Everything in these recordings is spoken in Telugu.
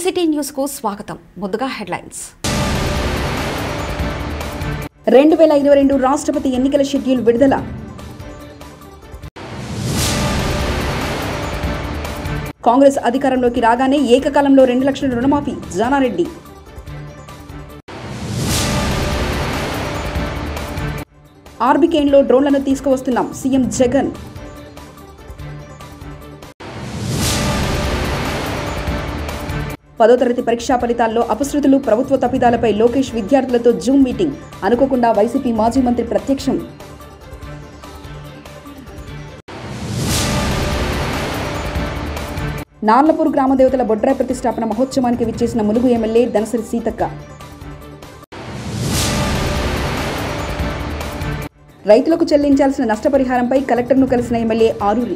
టీసీటీ న్యూస్ కు స్వాగతం ముందుగా హెడ్లైన్స్ రెండు వేల ఇరవై రెండు రాష్ట్రపతి ఎన్నికల షెడ్యూల్ విడుదల కాంగ్రెస్ అధికారంలోకి రాగానే ఏకకాలంలో రెండు లక్షల రుణమాఫీ జానారెడ్డి ఆర్బికేన్లో డ్రోన్లను తీసుకువస్తున్నాం సీఎం జగన్ పదో తరగతి పరీక్షా ఫలితాల్లో అపశృతులు ప్రభుత్వ తప్పిదాలపై లోకేష్ విద్యార్థులతో జూమ్ మీటింగ్ అనుకోకుండా వైసీపీ మాజీ మంత్రి ప్రత్యక్షం నార్లపూర్ గ్రామ దేవతల బొడ్రాయి ప్రతిష్టాపన మహోత్సవానికి విచ్చేసిన ములుగు ఎమ్మెల్యే దనసరి సీతక్క రైతులకు చెల్లించాల్సిన నష్టపరిహారంపై కలెక్టర్ను కలిసిన ఎమ్మెల్యే ఆరూరి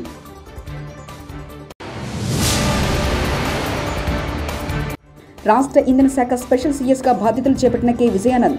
రాష్ట్ర ఇంధన శాఖ స్పెషల్ సీఎస్గా బాధ్యతలు చేపట్టిన కె విజయానంద్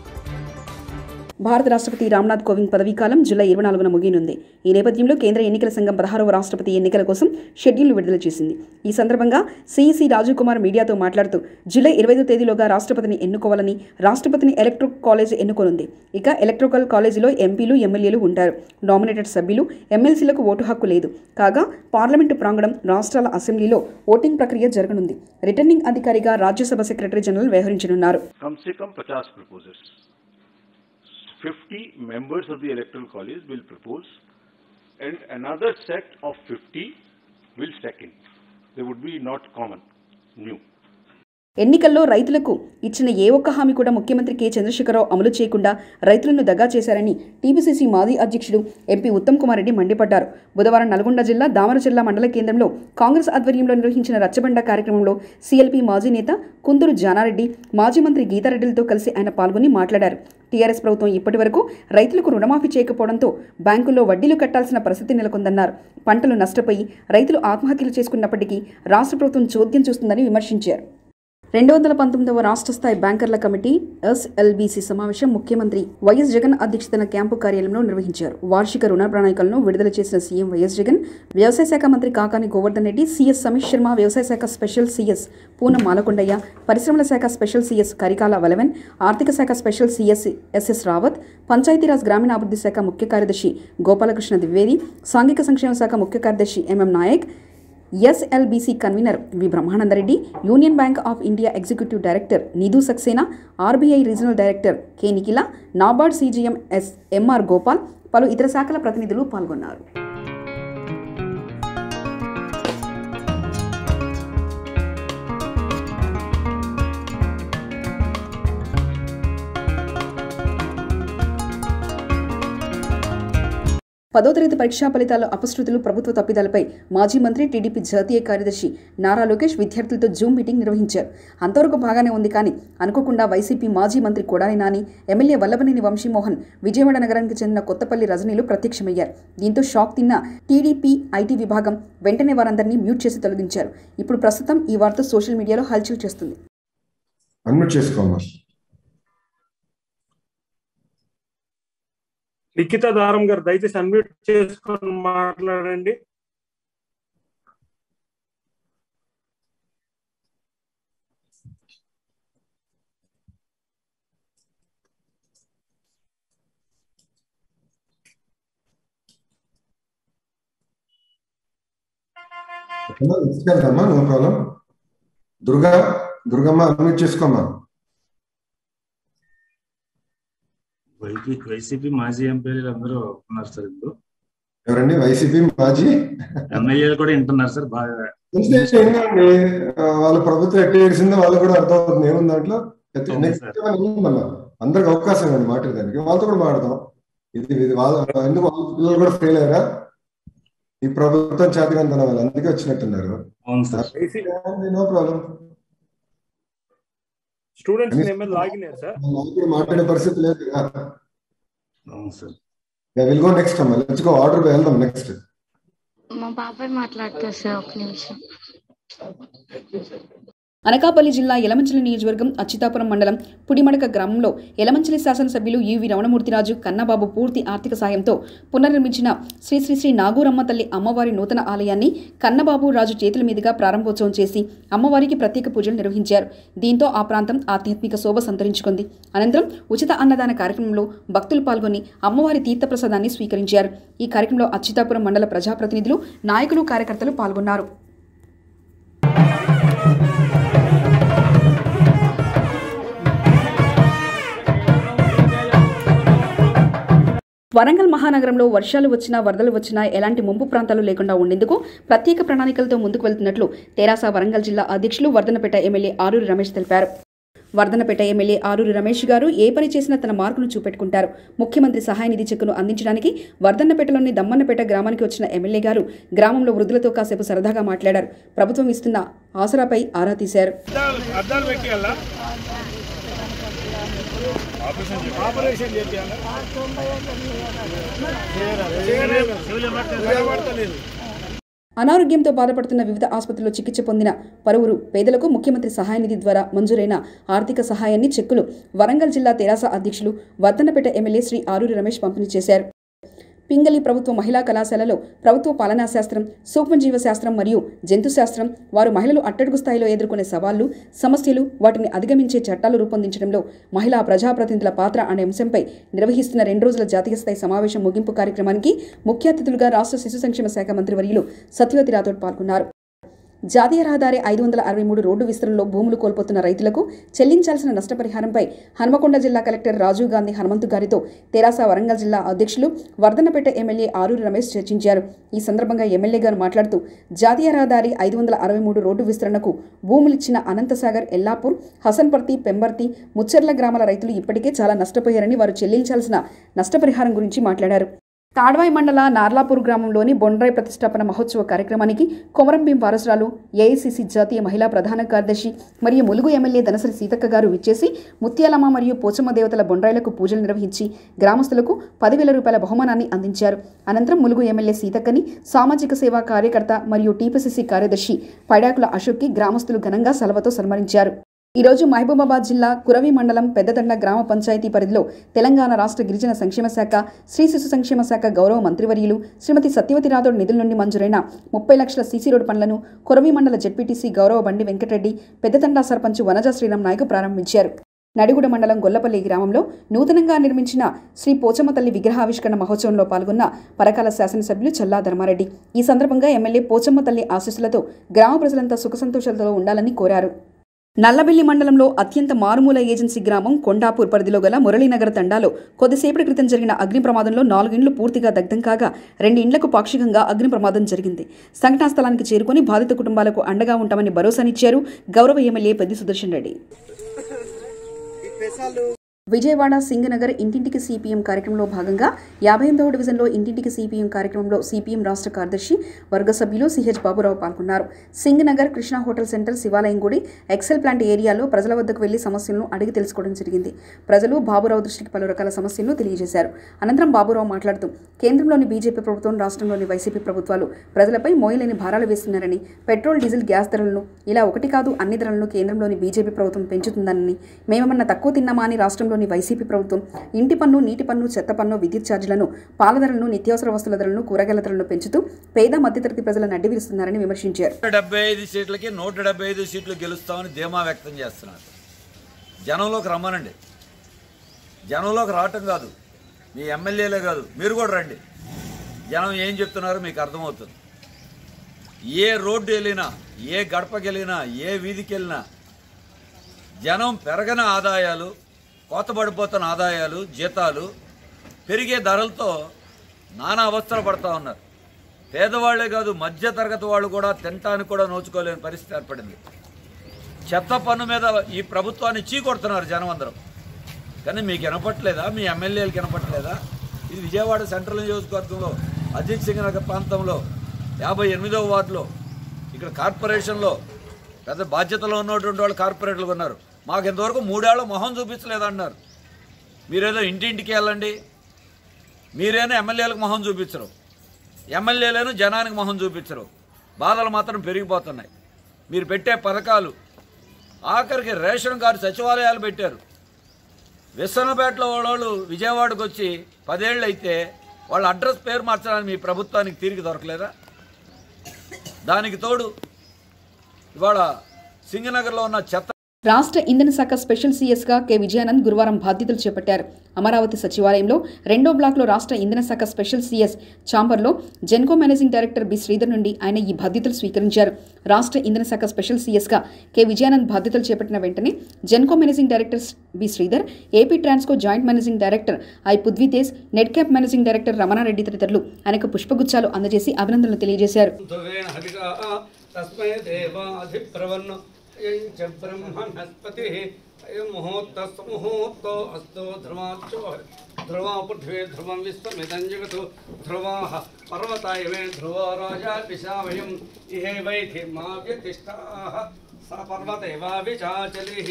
భారత రాష్ట్రపతి రామ్నాథ్ కోవింద్ పదవీకాలం జూలై ఇరవై నాలుగున ముగియనుంది ఈ నేపథ్యంలో కేంద్ర ఎన్నికల సంఘం పదహారవ రాష్ట్రపతి ఎన్నికల కోసం షెడ్యూల్ను విడుదల చేసింది ఈ సందర్భంగా సిఈసి రాజీవ్ కుమార్ మీడియాతో మాట్లాడుతూ జూలై ఇరవై తేదీలోగా రాష్ట్రపతిని ఎన్నుకోవాలని రాష్ట్రపతిని ఎలక్ట్రో కాలేజ్ ఎన్నుకోనుంది ఇక ఎలక్ట్రికల్ కాలేజీలో ఎంపీలు ఎమ్మెల్యేలు ఉంటారు నామినేటెడ్ సభ్యులు ఎమ్మెల్సీలకు ఓటు హక్కు లేదు కాగా పార్లమెంటు ప్రాంగణం రాష్ట్రాల అసెంబ్లీలో ఓటింగ్ ప్రక్రియ జరగనుంది రిటర్నింగ్ అధికారిగా రాజ్యసభ సెక్రటరీ జనరల్ వ్యవహరించనున్నారు कम से कम 50 proposers. 50 members of the electoral college will propose and another set of 50 will second. They would be not common, new. ఎన్నికల్లో రైతులకు ఇచ్చిన ఏ ఒక్క హామీ కూడా ముఖ్యమంత్రి కె చంద్రశేఖరరావు అమలు చేయకుండా రైతులను దగా చేశారని టీపీసీసీ మాజీ అధ్యక్షుడు ఎంపీ ఉత్తమ్ కుమార్ రెడ్డి మండిపడ్డారు బుధవారం నల్గొండ జిల్లా దామరజిల్లా మండల కేంద్రంలో కాంగ్రెస్ ఆధ్వర్యంలో నిర్వహించిన రచ్చబండ కార్యక్రమంలో సీఎల్పీ మాజీ నేత కుందూరు జానారెడ్డి మాజీ మంత్రి గీతారెడ్డిలతో కలిసి ఆయన పాల్గొని మాట్లాడారు టీఆర్ఎస్ ప్రభుత్వం ఇప్పటి వరకు రైతులకు రుణమాఫీ చేయకపోవడంతో బ్యాంకుల్లో వడ్డీలు కట్టాల్సిన పరిస్థితి నెలకొందన్నారు పంటలు నష్టపోయి రైతులు ఆత్మహత్యలు చేసుకున్నప్పటికీ రాష్ట్ర ప్రభుత్వం చోద్యం చూస్తుందని విమర్శించారు రెండు వందల పంతొమ్మిదవ రాష్ట్ర స్థాయి బ్యాంకర్ల కమిటీ ఎస్ఎల్బీసీ సమావేశం ముఖ్యమంత్రి వైఎస్ జగన్ అధ్యక్షతన క్యాంపు కార్యాలయంలో నిర్వహించారు వార్షిక రుణ ప్రణాళికలను విడుదల చేసిన సీఎం వైఎస్ జగన్ వ్యవసాయ శాఖ మంత్రి కాకాని గోవర్ధన్ రెడ్డి సీఎస్ సమీష్ శర్మ వ్యవసాయ శాఖ స్పెషల్ సీఎస్ పూనం మాలకొండయ్య పరిశ్రమల శాఖ స్పెషల్ సీఎస్ కరికాల వలవెన్ ఆర్థిక శాఖ స్పెషల్ సీఎస్ ఎస్ఎస్ రావత్ పంచాయతీరాజ్ గ్రామీణాభివృద్ధి శాఖ ముఖ్య కార్యదర్శి గోపాలకృష్ణ ద్వివేది సాంఘిక సంక్షేమ శాఖ ముఖ్య కార్యదర్శి MM Naik SLBC convener V Brahmananda Reddy Union Bank of India executive director Nidhi Saxena RBI regional director K Nikhila NABARD CGM S MR Gopal పలు ఇతర శాఖల ప్రతినిధులు పాల్గొన్నారు పదో తరగతి పరీక్షా ఫలితాల అపశృతులు ప్రభుత్వ తప్పిదాలపై మాజీ మంత్రి టీడీపీ జాతీయ కార్యదర్శి నారా లోకేష్ విద్యార్థులతో జూమ్ మీటింగ్ నిర్వహించారు అంతవరకు బాగానే ఉంది కానీ అనుకోకుండా వైసీపీ మాజీ మంత్రి కొడాలి నాని ఎమ్మెల్యే వల్లభనేని వంశీమోహన్ విజయవాడ నగరానికి చెందిన కొత్తపల్లి రజనీలు ప్రత్యక్షమయ్యారు దీంతో షాక్ తిన్న టీడీపీ ఐటీ విభాగం వెంటనే వారందరినీ మ్యూట్ చేసి తొలగించారు ఇప్పుడు ప్రస్తుతం ఈ వార్త సోషల్ మీడియాలో హల్చల్ చేస్తుంది అన్మ్యూట్ చేసుకోమ్మా లిఖిత దారం గారు దయచేసి అన్మ్యూట్ చేసుకొని మాట్లాడండి ఇచ్చేద్దామా no problem Durga Durgamma unmute చేసుకోమ్మా వైపీ వైసీపీ మాజీ ఎంపీలు అందరూ ఉన్నారు సార్ ఇప్పుడు ఎవరండి వైసీపీ మాజీ ఎమ్మెల్యేలు కూడా వింటున్నారు సార్ బాగా ఏంటండి వాళ్ళ ప్రభుత్వం ఎట్టి ఏడిసిందో వాళ్ళు కూడా అర్థమవుతుంది ఏముంది దాంట్లో అవును నెక్స్ట్ సార్. ఏమైనా ఉందమ్మా అందరికి అవకాశం ఇవ్వండి మాట్లాడడానికి వాళ్ళతో కూడా మాట్లాడదాం ఇది ఇది వాళ్ళ ఎందుకు వాళ్ళ పిల్లలు కూడా ఫెయిల్ అయ్యారా ఈ ప్రభుత్వం చేతకంతనం వాళ్ళు అందుకే వచ్చినట్టున్నారు అవును sir no problem students name మీద లాగిన్ అయ్యారు సార్ నాకు కూడా మాట్లాడే పరిస్థితి లేదు కదా అవును సార్ విల్ గో నెక్స్ట్ అమ్మా లెట్స్ గో ఆర్డర్ వెళ్దాం నెక్స్ట్ మా బాబాయ్ మాట్లాడతారు సార్ ఒక నిమిషం అనకాపల్లి జిల్లా యలమంచిలి నియోజకవర్గం అచ్యుతాపురం మండలం పుడిమడక గ్రామంలో యలమంచిలి శాసనసభ్యులు యువి రమణమూర్తిరాజు కన్నబాబు పూర్తి ఆర్థిక సాయంతో పునర్నిర్మించిన శ్రీ శ్రీ శ్రీ నాగూరమ్మ తల్లి అమ్మవారి నూతన ఆలయాన్ని కన్నబాబు రాజు చేతుల మీదుగా ప్రారంభోత్సవం చేసి అమ్మవారికి ప్రత్యేక పూజలు నిర్వహించారు దీంతో ఆ ప్రాంతం ఆధ్యాత్మిక శోభ సంతరించుకుంది అనంతరం ఉచిత అన్నదాన కార్యక్రమంలో భక్తులు పాల్గొని అమ్మవారి తీర్థప్రసాదాన్ని స్వీకరించారు ఈ కార్యక్రమంలో అచ్యుతాపురం మండల ప్రజాప్రతినిధులు నాయకులు కార్యకర్తలు పాల్గొన్నారు వరంగల్ మహానగరంలో వర్షాలు వచ్చినా వరదలు వచ్చినా ఎలాంటి ముంపు ప్రాంతాలు లేకుండా ఉండేందుకు ప్రత్యేక ప్రణాళికలతో ముందుకు వెళ్తున్నట్లు తెరాస వరంగల్ జిల్లా అధ్యక్షులు వర్ధనపేట ఎమ్మెల్యే ఆరూరి రమేష్ తెలిపారు వర్ధనపేట ఎమ్మెల్యే ఆరూరి రమేష్ గారు ఏ పని చేసినా తన మార్కును చూపెట్టుకుంటారు ముఖ్యమంత్రి సహాయ నిధి చెక్కును అందించడానికి వర్ధన్నపేటలోని దమ్మన్నపేట గ్రామానికి వచ్చిన ఎమ్మెల్యే గారు గ్రామంలో వృద్ధులతో కాసేపు సరదాగా మాట్లాడారు ప్రభుత్వం ఇస్తున్న ఆసరాపై ఆరా తీశారు అద్దాలు పెట్టియాలా ఆపరేషన్ చేయాలా చేయలేదు అనారోగ్యంతో బాధపడుతున్న వివిధ ఆసుపత్రుల్లో చికిత్స పొందిన పలువురు పేదలకు ముఖ్యమంత్రి సహాయ నిధి ద్వారా మంజూరైన ఆర్థిక సహాయాన్ని చెక్కులు వరంగల్ జిల్లా తెరాస అధ్యక్షులు వర్ధన్నపేట ఎమ్మెల్యే శ్రీ ఆరూరి రమేష్ పంపిణీ చేశారు పింగళి ప్రభుత్వ మహిళా కళాశాలలో ప్రభుత్వ పాలనా శాస్త్రం సూక్ష్మజీవ శాస్త్రం మరియు జంతు శాస్త్రం వారు మహిళలు అట్టడుగు స్థాయిలో ఎదుర్కొనే సవాళ్లు సమస్యలు వాటిని అధిగమించే చట్టాలు రూపొందించడంలో మహిళా ప్రజాప్రతినిధుల పాత్ర అనే అంశంపై నిర్వహిస్తున్న రెండు రోజుల జాతీయ స్థాయి సమావేశం ముగింపు కార్యక్రమానికి ముఖ్య అతిథులుగా రాష్ట్ర శిశు సంక్షేమ శాఖ మంత్రి వర్యులు సత్యవతి రాథోడ్ పాల్గొన్నారు జాతీయ రహదారి ఐదు వందల అరవై మూడు రోడ్డు విస్తరణలో భూములు కోల్పోతున్న రైతులకు చెల్లించాల్సిన నష్టపరిహారంపై హన్మకొండ జిల్లా కలెక్టర్ రాజీవ్ గాంధీ హనుమంతు గారితో తెరాస వరంగల్ జిల్లా అధ్యక్షులు వర్ధనపేట ఎమ్మెల్యే ఆరూరి రమేష్ చర్చించారు ఈ సందర్భంగా ఎమ్మెల్యే గారు మాట్లాడుతూ జాతీయ రహదారి ఐదు వందల అరవై మూడు రోడ్డు విస్తరణకు భూములిచ్చిన అనంతసాగర్ ఎల్లాపూర్ హసన్పర్తి పెంబర్తి ముచ్చర్ల గ్రామాల రైతులు ఇప్పటికే చాలా నష్టపోయారని వారు చెల్లించాల్సిన నష్టపరిహారం గురించి మాట్లాడారు తాడ్వాయి మండల నార్లాపూర్ గ్రామంలోని బొండ్రాయ్ ప్రతిష్టాపన మహోత్సవ కార్యక్రమానికి కొమరంభీం వారసురాలు ఏఐసిసి జాతీయ మహిళా ప్రధాన కార్యదర్శి మరియు ములుగు ఎమ్మెల్యే దనసరి సీతక్క గారు విచ్చేసి ముత్యాలమ్మ మరియు పోచమ్మ దేవతల బొండ్రాయిలకు పూజలు నిర్వహించి గ్రామస్తులకు పదివేల రూపాయల బహుమానాన్ని అందించారు అనంతరం ములుగు ఎమ్మెల్యే సీతక్కని సామాజిక సేవా కార్యకర్త మరియు టీపీసీసీ కార్యదర్శి పైడాకుల అశోక్కి గ్రామస్తులు ఘనంగా సలవతో సన్మానించారు ఈ రోజు మహబూబాబాద్ జిల్లా కురవి మండలం పెద్దదండ గ్రామ పంచాయతీ పరిధిలో తెలంగాణ రాష్ట్ర గిరిజన సంక్షేమ శాఖ శ్రీ శిశు సంక్షేమ శాఖ గౌరవ మంత్రివర్యులు శ్రీమతి సత్యవతి రాథోడ్ నిధుల నుండి మంజూరైన ముప్పై లక్షల సీసీ రోడ్డు పనులను కురవి మండల జెడ్పీటీసీ గౌరవ బండి వెంకటరెడ్డి పెద్దదండ సర్పంచ్ వనజ శ్రీరామ్ నాయక్ ప్రారంభించారు నడిగుడ మండలం గొల్లపల్లి గ్రామంలో నూతనంగా నిర్మించిన శ్రీ పోచమ్మ తల్లి విగ్రహావిష్కరణ మహోత్సవంలో పాల్గొన్న పరకాల శాసనసభ్యులు చల్లా ధర్మారెడ్డి ఈ సందర్భంగా ఎమ్మెల్యే పోచమ్మ తల్లి ఆశీస్సులతో గ్రామ ప్రజలంతా సుఖ సంతోషాలతో ఉండాలని కోరారు నల్లబెల్లి మండలంలో అత్యంత మారుమూల ఏజెన్సీ గ్రామం కొండాపూర్ పరిధిలో గల మురళీనగర్ తండాలో కొద్దిసేపటి క్రితం జరిగిన అగ్ని ప్రమాదంలో నాలుగిండ్లు పూర్తిగా దగ్ధం కాగా రెండు ఇండ్లకు పాక్షికంగా అగ్ని ప్రమాదం జరిగింది సంఘటనా స్థలానికి చేరుకుని బాధిత కుటుంబాలకు అండగా ఉంటామని భరోసానిచ్చారు గౌరవ ఎమ్మెల్యే పెద్ది సుదర్శన్ రెడ్డి విజయవాడ సింగనగర్ ఇంటింటికి సిపిఎం కార్యక్రమంలో భాగంగా యాభై ఎనిమిదవ డివిజన్లో ఇంటింటికి సిపిఎం కార్యక్రమంలో సిపిఎం రాష్ట్ర కార్యదర్శి వర్గ సభ్యులు సిహెచ్ బాబురావు పాల్గొన్నారు సింగనగర్ కృష్ణ హోటల్ సెంటర్ శివాలయం గుడి ఎక్సెల్ ప్లాంట్ ఏరియాలో ప్రజల వద్దకు వెళ్లి సమస్యలను అడిగి తెలుసుకోవడం జరిగింది ప్రజలు బాబురావు దృష్టికి పలు రకాల సమస్యలను తెలియజేశారు అనంతరం బాబురావు మాట్లాడుతూ కేంద్రంలోని బీజేపీ ప్రభుత్వం రాష్ట్రంలోని వైసీపీ ప్రభుత్వాలు ప్రజలపై మోయలేని భారాలు వేస్తున్నారని పెట్రోల్ డీజిల్ గ్యాస్ ధరలను ఇలా ఒకటి కాదు అన్ని ధరలను కేంద్రంలోని బీజేపీ ప్రభుత్వం పెంచుతుందని మేమేమన్నా తక్కువ తిన్నామా అని రాష్ట్రంలోని వైసీపీ ప్రభుత్వం ఇంటి పన్ను నీటి పన్ను చెత్త పన్ను విద్యుత్ ఛార్జీలను పాల ధరలను నిత్యావసర వస్తువుల ధరలను కూరగాయల ధరలను పెంచుతూ పేద మధ్యతరగతి ప్రజలను అడ్డివిరుస్తున్నారని విమర్శించారు నూట డెబ్బై ఐదు సీట్లకి నూట డెబ్బై ఐదు సీట్లు గెలుస్తామని ధీమా వ్యక్తం చేస్తున్నారు జనంలోకి రమ్మనండి జనంలోకి రావటం కాదు మీ ఎమ్మెల్యేలే కాదు మీరు కూడా రండి జనం ఏం చెప్తున్నారో మీకు అర్థమవుతుంది ఏ రోడ్డు వెళ్ళినా ఏ గడపకి వెళ్ళినా ఏ వీధికి వెళ్ళినా జనం పెరగని ఆదాయాలు కోతబడిపోతున్న ఆదాయాలు జీతాలు పెరిగే ధరలతో నానా అవస్థలు పడతా ఉన్నారు పేదవాళ్లే కాదు మధ్య తరగతి వాళ్ళు కూడా తినటానికి కూడా నోచుకోలేని పరిస్థితి ఏర్పడింది చెత్త పన్ను మీద ఈ ప్రభుత్వాన్ని చీకొడుతున్నారు జనం అందరం కానీ మీకు వినపట్లేదా మీ ఎమ్మెల్యేలకు వినపట్లేదా ఇది విజయవాడ సెంట్రల్ నియోజకవర్గంలో అజిత్ సింగ్ నగర్ ప్రాంతంలో యాభై ఎనిమిదవ వార్డులో ఇక్కడ కార్పొరేషన్లో పెద్ద బాధ్యతలో ఉన్నటువంటి వాళ్ళు కార్పొరేటర్లు ఉన్నారు మాకు ఇంతవరకు మూడేళ్ళు మొహం చూపించలేదన్నారు మీరేదో ఇంటింటికి వెళ్ళండి మీరేనా ఎమ్మెల్యేలకు మొహం చూపించరు ఎమ్మెల్యేలను జనానికి మొహం చూపించరు బాధలు మాత్రం పెరిగిపోతున్నాయి మీరు పెట్టే పథకాలు ఆఖరికి రేషన్ కార్డు సచివాలయాలు పెట్టారు విసనపేటలో వాళ్ళు విజయవాడకు వచ్చి పదేళ్ళు అయితే వాళ్ళ అడ్రస్ పేరు మార్చడానికి మీ ప్రభుత్వానికి తిరిగి దొరకలేదా దానికి తోడు ఇవాళ సింగనగర్లో ఉన్న చెత్త రాష్ట్ర ఇంధన శాఖ స్పెషల్ సీఎస్గా కె విజయానంద్ గురువారం బాధ్యతలు చేపట్టారు అమరావతి సచివాలయంలో రెండో బ్లాక్లో రాష్ట్ర ఇంధన శాఖ స్పెషల్ సీఎస్ ఛాంబర్లో జెన్కో మేనేజింగ్ డైరెక్టర్ బి శ్రీధర్ నుండి ఆయన ఈ బాధ్యతలు స్వీకరించారు రాష్ట్ర ఇంధన శాఖ స్పెషల్ సీఎస్గా కె విజయానంద్ బాధ్యతలు చేపట్టిన వెంటనే Genco managing director B Sridhar AP Transco joint managing director I Prudhvi Tej net cap managing director Ramana Reddy తదితరులు ఆయనకు పుష్పగుచ్చాలు అందజేసి అభినందనలు తెలియజేశారు ధ్రువేణ హరిగా తస్మై దేవాధిప్రవన్న అయం చ బ్రహ్మణస్పతి అయం ముహూర్తస్ ముహూర్తో అస్తో ధ్రువాచో ధ్రువా పృథ్వీ ధ్రువం విశ్వమిదం జగతు ధ్రువా పర్వతాయ మే ధ్రువో రాజా విశావయం ఇహే వైధి మా వ్యతిష్టా స పర్వతేవా విచాచలి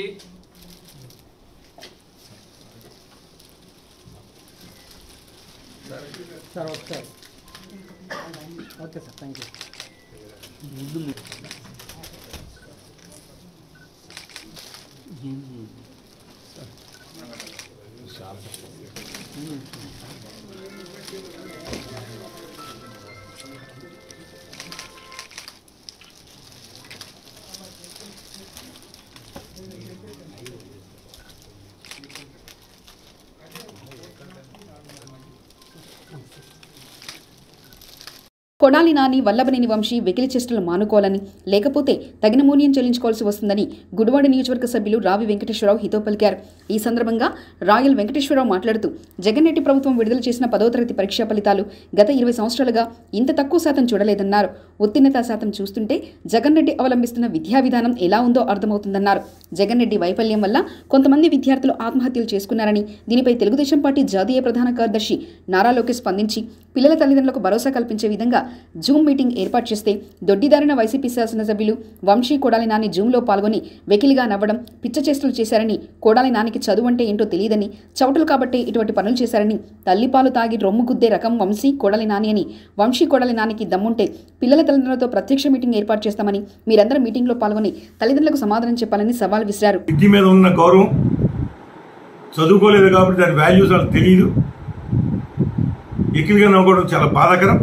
కొడాలి నాని వల్లభనేని వంశీ వెకిలి చేష్టలు మానుకోవాలని లేకపోతే తగిన మూల్యం చెల్లించుకోవాల్సి వస్తుందని గుడివాడ నియోజకవర్గ సభ్యులు రావి వెంకటేశ్వరరావు హితో పలికారు ఈ సందర్భంగా రాయల్ వెంకటేశ్వరరావు మాట్లాడుతూ జగన్ రెడ్డి ప్రభుత్వం విడుదల చేసిన పదో తరగతి పరీక్షా ఫలితాలు గత ఇరవై సంవత్సరాలుగా ఇంత తక్కువ శాతం చూడలేదన్నారు ఉత్తీర్ణత శాతం చూస్తుంటే జగన్ రెడ్డి అవలంబిస్తున్న విద్యా విధానం ఎలా ఉందో అర్థమవుతుందన్నారు జగన్ రెడ్డి వైఫల్యం వల్ల కొంతమంది విద్యార్థులు ఆత్మహత్యలు చేసుకున్నారని దీనిపై తెలుగుదేశం పార్టీ జాతీయ ప్రధాన కార్యదర్శి నారా లోకేష్ స్పందించి పిల్లల తల్లిదండ్రులకు భరోసా కల్పించే విధంగా జూమ్ మీటింగ్ ఏర్పాటు చేస్తే దొడ్డిదారిన వైసీపీ శాసనసభ్యులు వంశీ కొడాలి నాని జూమ్లో పాల్గొని వెకిలిగా నవ్వడం పిచ్చ చేష్టలు చేశారని కొడాలి నానికి చదువు అంటే ఏంటో తెలియదని చవటలు కాబట్టి ఇటువంటి పనులు చేశారని తల్లిపాలు తాగి రొమ్ము గుద్దే రకం వంశీ కొడాలి నాని అని వంశీ కొడాలి నానికి దమ్ముంటే పిల్లల తల్లిదండ్రులతో ప్రత్యక్ష మీటింగ్ ఏర్పాటు చేస్తామని మీరందరూ మీటింగ్లో పాల్గొని తల్లిదండ్రులకు సమాధానం చెప్పాలని సవాల్ విసిరారు విద్య మీద ఉన్న గౌరవం చదువుకోలేదు కాబట్టి దాని వాల్యూస్ వాళ్ళకి తెలియదు ఎక్కిలిగా నవ్వుకోవడం చాలా బాధాకరం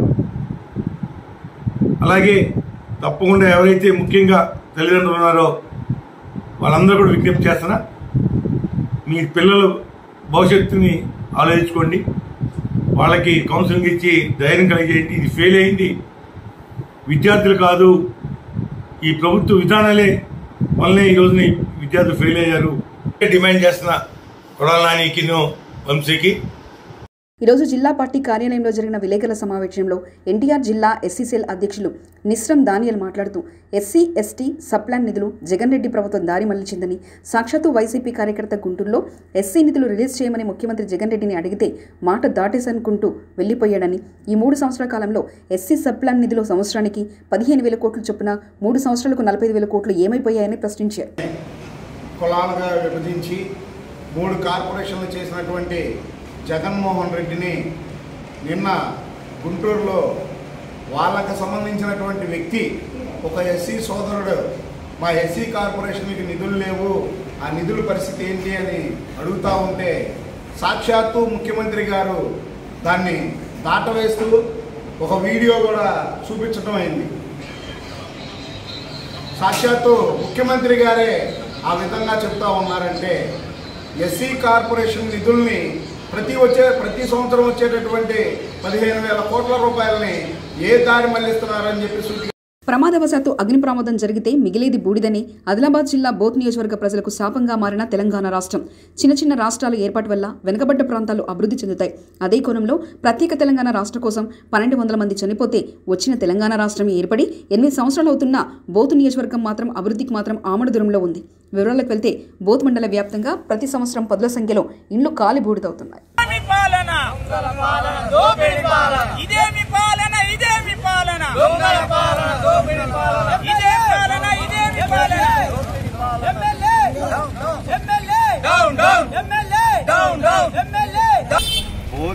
అలాగే తప్పకుండా ఎవరైతే ముఖ్యంగా తల్లిదండ్రులు ఉన్నారో వాళ్ళందరూ కూడా విజ్ఞప్తి చేస్తున్నా మీ పిల్లల భవిష్యత్తుని ఆలోచించుకోండి వాళ్ళకి కౌన్సిలింగ్ ఇచ్చి ధైర్యం కలిగేయండి ఇది ఫెయిల్ అయింది విద్యార్థులు కాదు ఈ ప్రభుత్వ విధానాలే వల్లనే ఈ రోజున ఈ విద్యార్థులు ఫెయిల్ అయ్యారు డిమాండ్ చేస్తున్న కొడాల నానికి వంశీకి ఈరోజు జిల్లా పార్టీ కార్యాలయంలో జరిగిన విలేకరుల సమావేశంలో ఎన్టీఆర్ జిల్లా ఎస్సీసీఎల్ అధ్యక్షులు నిస్రం దానియల్ మాట్లాడుతూ ఎస్సీ ఎస్టీ సప్లాన్ నిధులు జగన్ రెడ్డి ప్రభుత్వం దారి మళ్లించిందని సాక్షాత్తు వైసీపీ కార్యకర్త గుంటూరులో ఎస్సీ నిధులు రిలీజ్ చేయమని ముఖ్యమంత్రి జగన్ రెడ్డిని అడిగితే మాట దాటేసనుకుంటూ వెళ్లిపోయాడని ఈ మూడు సంవత్సరాల కాలంలో ఎస్సీ సప్లాన్ నిధులు సంవత్సరానికి పదిహేను వేల కోట్లు చొప్పున మూడు సంవత్సరాలకు నలభై ఐదు వేల కోట్లు ఏమైపోయాయని ప్రశ్నించారు కులాలుగా విభజించి మూడు కార్పొరేషన్లు చేసినటువంటి జగన్మోహన్ రెడ్డిని నిన్న గుంటూరులో వాళ్ళకు సంబంధించినటువంటి వ్యక్తి ఒక ఎస్సీ సోదరుడు మా ఎస్సీ కార్పొరేషన్కి నిధులు లేవు ఆ నిధుల పరిస్థితి ఏంటి అని అడుగుతూ ఉంటే సాక్షాత్తు ముఖ్యమంత్రి గారు దాన్ని దాటవేస్తూ ఒక వీడియో కూడా చూపించడం అయింది సాక్షాత్తు ముఖ్యమంత్రి గారే ఆ విధంగా చెప్తా ఉన్నారంటే ఎస్సీ కార్పొరేషన్ నిధుల్ని ప్రతి వచ్చే ప్రతి సంవత్సరం వచ్చేటటువంటి పదిహేను వేల కోట్ల రూపాయలని ఏ దారి మళ్లిస్తున్నారని చెప్పి సూటిగా ప్రమాదవశాత్తు అగ్ని ప్రమాదం జరిగితే మిగిలేది బూడిదని ఆదిలాబాద్ జిల్లా బోత్ నియోజకవర్గ ప్రజలకు శాపంగా మారిన తెలంగాణ రాష్ట్రం చిన్న చిన్న రాష్ట్రాల ఏర్పాటు వల్ల వెనుకబడ్డ ప్రాంతాలు అభివృద్ధి చెందుతాయి అదే కోణంలో ప్రత్యేక తెలంగాణ రాష్ట్ర కోసం పన్నెండు వందల మంది చనిపోతే వచ్చిన తెలంగాణ రాష్ట్రం ఏర్పడి ఎనిమిది సంవత్సరాలు అవుతున్నా బోతు నియోజకవర్గం మాత్రం అభివృద్ధికి మాత్రం ఆమడ దూరంలో ఉంది వివరాలకు వెళ్తే బోత్ మండల వ్యాప్తంగా ప్రతి సంవత్సరం పదుల సంఖ్యలో ఇండ్లు కాలి బూడిదవుతున్నాయి పాలన దోపిడి పాలన ఇదేమి పాలన ఇదేమి పాలన దొంగల పాలన దోపిడి పాలన ఇదే పాలన ఇదేమి పాలన MLA MLA down down MLA down down MLA బోతు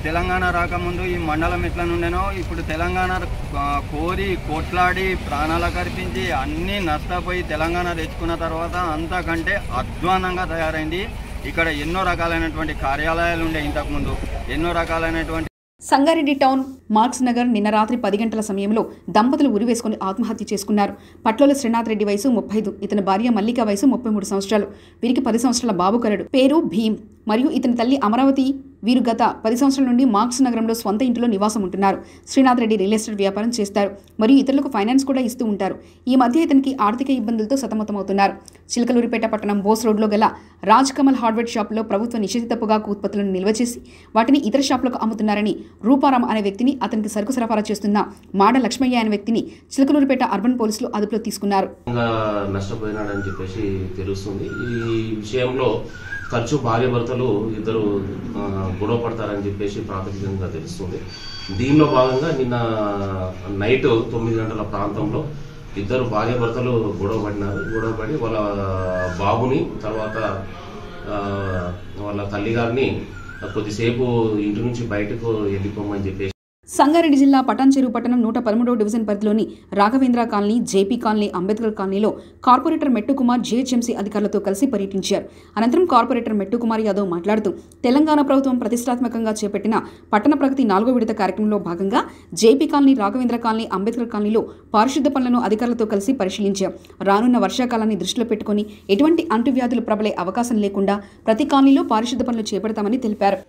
తెలంగాణ రాకముందు ఈ మండలం ఎట్లా నుండేనో ఇప్పుడు తెలంగాణ ఆ, కోరి కొట్లాడి ప్రాణాలకు అర్పించి అన్నీ నష్టపోయి తెలంగాణ తెచ్చుకున్న తర్వాత అంతకంటే అధ్వానంగా తయారైంది ఇక్కడ ఎన్నో రకాలైనటువంటి కార్యాలయాలు ఉండే ఇంతకుముందు ఎన్నో రకాలైనటువంటి సంగారెడ్డి టౌన్ మార్క్స్ నగర్ నిన్న రాత్రి పది గంటల సమయంలో దంపతులు ఉరివేసుకుని ఆత్మహత్య చేసుకున్నారు పట్లోల శ్రీనాథ్ రెడ్డి వయసు ముప్పై ఐదు ఇతని భార్య మల్లిక వయసు ముప్పై మూడు సంవత్సరాలు వీరికి పది సంవత్సరాల బాబు కలడు పేరు భీమ్ మరియు ఇతని తల్లి అమరావతి వీరు గత పది సంవత్సరాల నుండి మార్క్స్ నగరంలో స్వంత ఇంటిలో నివాసం ఉంటున్నారు శ్రీనాథ్ రెడ్డి రియల్ ఎస్టేట్ వ్యాపారం చేస్తారు మరియు ఇతరులకు ఫైనాన్స్ కూడా ఇస్తూ ఉంటారు ఈ మధ్య ఇతనికి ఆర్థిక ఇబ్బందులతో సతమతమవుతున్నారు చిలకలూరిపేట పట్టణం బోస్ రోడ్లో గల రాజ్ కమల్ హార్డ్వేర్ షాప్లో ప్రభుత్వ నిషేధిత పొగాకు ఉత్పత్తులను నిల్వ చేసి వాటిని ఇతర షాపులకు అమ్ముతున్నారని రూపారాం అనే వ్యక్తిని అతనికి సరుకు సరఫరా చేస్తున్న మాడ లక్ష్మయ్య అనే వ్యక్తిని చిలకలూరిపేట అర్బన్ పోలీసులు అదుపులో తీసుకున్నారు గా నష్టపోయినాడని చెప్పేసి తెలుస్తుంది ఈ విషయంలో ఖర్చు భార్య భర్తలు ఇద్దరు ఆ, గొడవ పడతారని చెప్పేసి ప్రాథమికంగా తెలుస్తుంది దీనిలో భాగంగా నిన్న నైట్ తొమ్మిది గంటల ప్రాంతంలో ఇద్దరు భార్య భర్తలు గొడవ పడినారు గొడవ పడి వాళ్ళ బాబుని తర్వాత ఆ, వాళ్ళ తల్లిగారిని కొద్దిసేపు ఇంటి నుంచి బయటకు వెళ్ళిపోమని చెప్పేసి సంగారెడ్డి జిల్లా పటాన్చెరు పట్టణం నూట పదమూడవ డివిజన్ పరిధిలోని Raghavendra colony JP colony Ambedkar కాలనీలో కార్పొరేటర్ మెట్టు కుమార్ జీహెచ్ఎంసీ అధికారులతో కలిసి పర్యటించారు అనంతరం కార్పొరేటర్ మెట్టు కుమార్ యాదవ్ మాట్లాడుతూ తెలంగాణ ప్రభుత్వం ప్రతిష్టాత్మకంగా చేపట్టిన పట్టణ ప్రగతి నాలుగో విడత కార్యక్రమంలో భాగంగా JP colony Raghavendra colony Ambedkar కాలనీలో పారిశుద్ధ పనులను అధికారులతో కలిసి పరిశీలించారు రానున్న వర్షాకాలాన్ని దృష్టిలో పెట్టుకుని ఎటువంటి అంటువ్యాధులు ప్రబలే అవకాశం లేకుండా ప్రతి కాలనీలో పారిశుద్ధ పనులు చేపడతామని తెలిపారు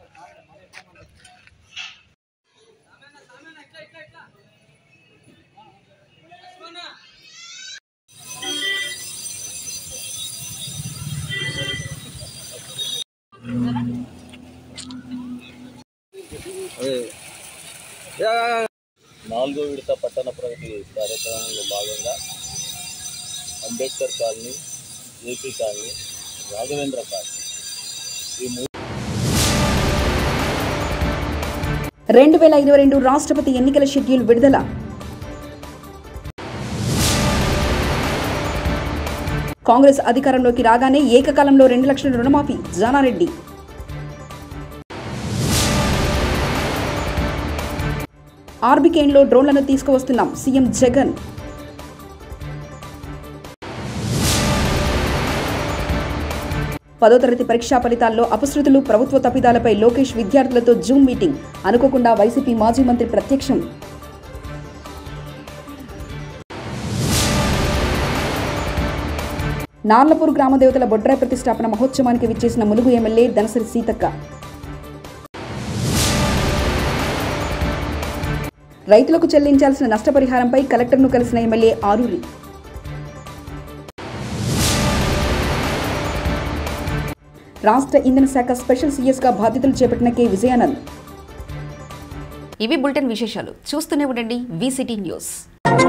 నాలుగో విడత పట్టణ ప్రగతి కార్యక్రమంలో భాగంగా Ambedkar colony AP colony Raghavendra colony ఈ మూడు రెండు వేల ఇరవై రెండు రాష్ట్రపతి ఎన్నికల షెడ్యూల్ విడుదల కాంగ్రెస్ అధికారంలోకి రాగానే ఏకకాలంలో రెండు లక్షల రుణమాఫీ జానారెడ్డి ఆర్బికేన్లో డ్రోన్లను తీసుకువస్తున్నాం సీఎం జగన్ పదో తరగతి పరీక్షా ఫలితాల్లో అపశృతులు ప్రభుత్వ తప్పిదాలపై లోకేష్ విద్యార్థులతో జూమ్ మీటింగ్ అనుకోకుండా వైసీపీ మాజీ మంత్రి ప్రత్యక్షం నార్లపూర్ గ్రామ దేవతల బొడ్రాయి ప్రతిష్టాపన మహోత్సవానికి విచ్చేసిన ములుగు ఎమ్మెల్యే దనసరి సీతక్క రైతులకు చెల్లించాల్సిన నష్టపరిహారంపై కలెక్టర్ను కలిసిన ఎమ్మెల్యే ఆరూరి రాష్ట్ర ఇంధన శాఖ స్పెషల్ సీఎస్గా బాధ్యతలు చేపట్టిన కె విజయానంద్ ఇవి బులెటిన్ విశేషాలు చూస్తూనే ఉండండి వీసిటీ న్యూస్